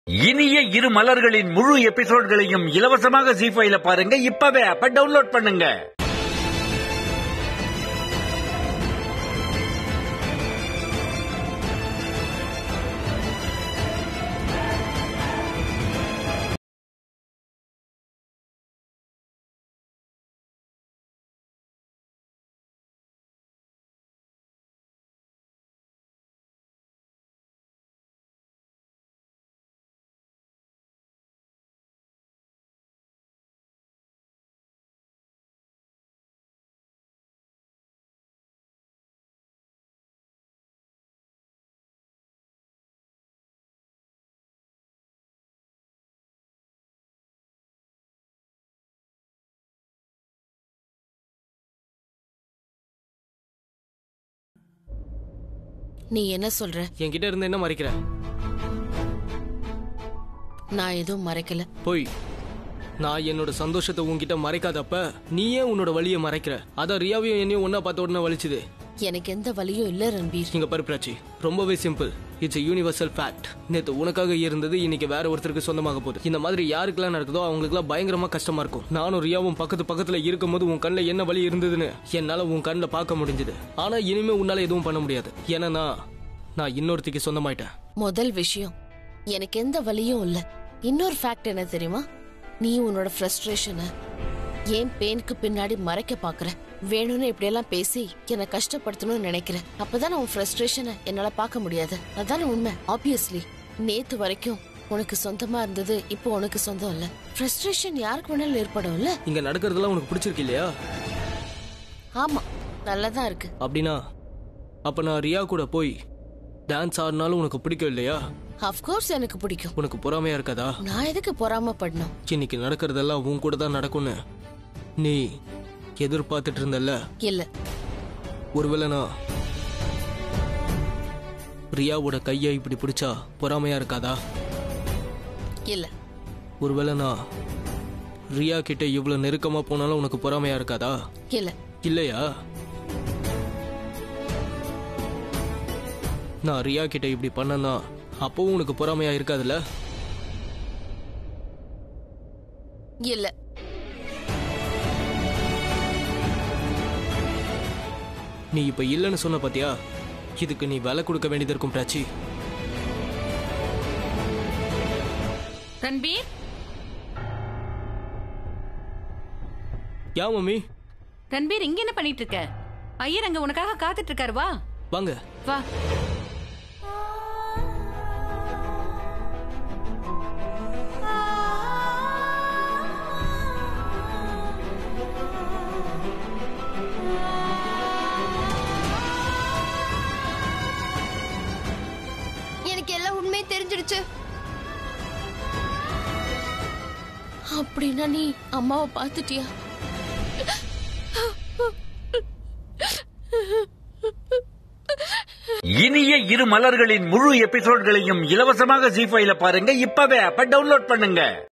இனிய இரு மலர்களின் முழு எபிசோட்களையும் இலவசமாக ஜி ஃபைல பாருங்க இப்பவே அப்ப டவுன்லோட் பண்ணுங்க நீ என்ன சொல்ற என்கிட்ட இருந்து என்ன மறைக்கிற நான் எதுவும் மறைக்கல போய் நான் என்னோட சந்தோஷத்தை உன்கிட்ட மறைக்காதப்ப நீயே உன்னோட வலியை மறைக்கிற அதான் ரியாவையும் என்னையும் ஒன்னா பார்த்த உடனே வலிச்சுது எனக்கு எந்த வலியும் இல்ல ரன்பீர் இங்க பருப்பிராச்சி ரொம்பவே சிம்பிள் இட்ஸ் யூனிவர்சல் ஃபேக்ட் நேத்து உனக்காக இருந்தது இன்னைக்கு வேற ஒருத்தருக்கு சொந்தமாக போகுது இந்த மாதிரி யாருக்கெல்லாம் நடக்குதோ அவங்களுக்குலாம் பயங்கரமா கஷ்டமா இருக்கும் நானும் ரியாவும் பக்கத்து பக்கத்துல இருக்கும்போது உன் கண்ணில் என்ன வலி இருந்ததுன்னு என்னால உன் கண்ணில் பார்க்க முடிஞ்சது ஆனா இனிமே உன்னால எதுவும் பண்ண முடியாது ஏன்னா நான் நான் இன்னொருத்திக்கு சொந்தமாயிட்டேன் முதல் விஷயம் எனக்கு எந்த வலியும் இல்ல இன்னொரு ஃபேக்ட் என்ன தெரியுமா நீ உன்னோட ஃப்ரஸ்ட்ரேஷனை ஏன் பெயினுக்கு பின்னாடி மறைக்க பாக்குற வேணும்னு இப்படியெல்லாம் பேசி என்னை கஷ்டப்படுத்தணும்னு நினைக்கிற அப்பதான் உன் ஃப்ரஸ்ட்ரேஷனை என்னால பார்க்க முடியாது அதான உண்மை ஆப்வியஸ்லி நேத்து வரைக்கும் உனக்கு சொந்தமா இருந்தது இப்போ உனக்கு சொந்தம் இல்ல ஃப்ரஸ்ட்ரேஷன் யாருக்கு வேணாலும் ஏற்படும்ல இங்க நடக்கிறதெல்லாம் உனக்கு பிடிச்சிருக்கு இல்லையா ஆமா நல்லதா இருக்கு அப்படின்னா அப்ப நான் ரியா கூட போய் டான்ஸ் ஆடினாலும் உனக்கு பிடிக்கும் இல்லையா அஃப்கோர்ஸ் எனக்கு பிடிக்கும் உனக்கு பொறாமையா இருக்காதா நான் எதுக்கு பொறாமப்படணும் இன்னைக்கு நடக்கிறதெல்லாம் உன் கூட தான் நடக்கும்னு நீ எதிர்பார்த்துட்டு இருந்தல்ல இல்ல ஒருவேளை நான் ரியாவோட கையை இப்படி பிடிச்சா பொறாமையா இருக்காதா இல்ல ஒருவேளை நான் ரியா கிட்ட இவ்வளவு நெருக்கமா போனாலும் உனக்கு பொறாமையா இருக்காதா இல்ல இல்லையா நான் ரியா கிட்ட இப்படி பண்ணனா அப்பவும் உனக்கு பொறாமையா இருக்காதுல்ல இல்ல நீ இப்ப இல்லைன்னு சொன்ன பாத்தியா இதுக்கு நீ விலை கொடுக்க வேண்டியது இருக்கும் பிராச்சி ரன்பீர் யா மம்மி ரன்பீர் இங்க என்ன பண்ணிட்டு இருக்க ஐயர் அங்க உனக்காக காத்துட்டு இருக்காரு வா வாங்க வா எனக்கு எல்லா உண்மையும் தெரிஞ்சிடுச்சு அப்படின்னா நீ அம்மாவை பார்த்துட்டியா இனிய இரு மலர்களின் முழு எபிசோட்களையும் இலவசமாக ஜி ஃபைல பாருங்க இப்பவே அப்ப டவுன்லோட் பண்ணுங்க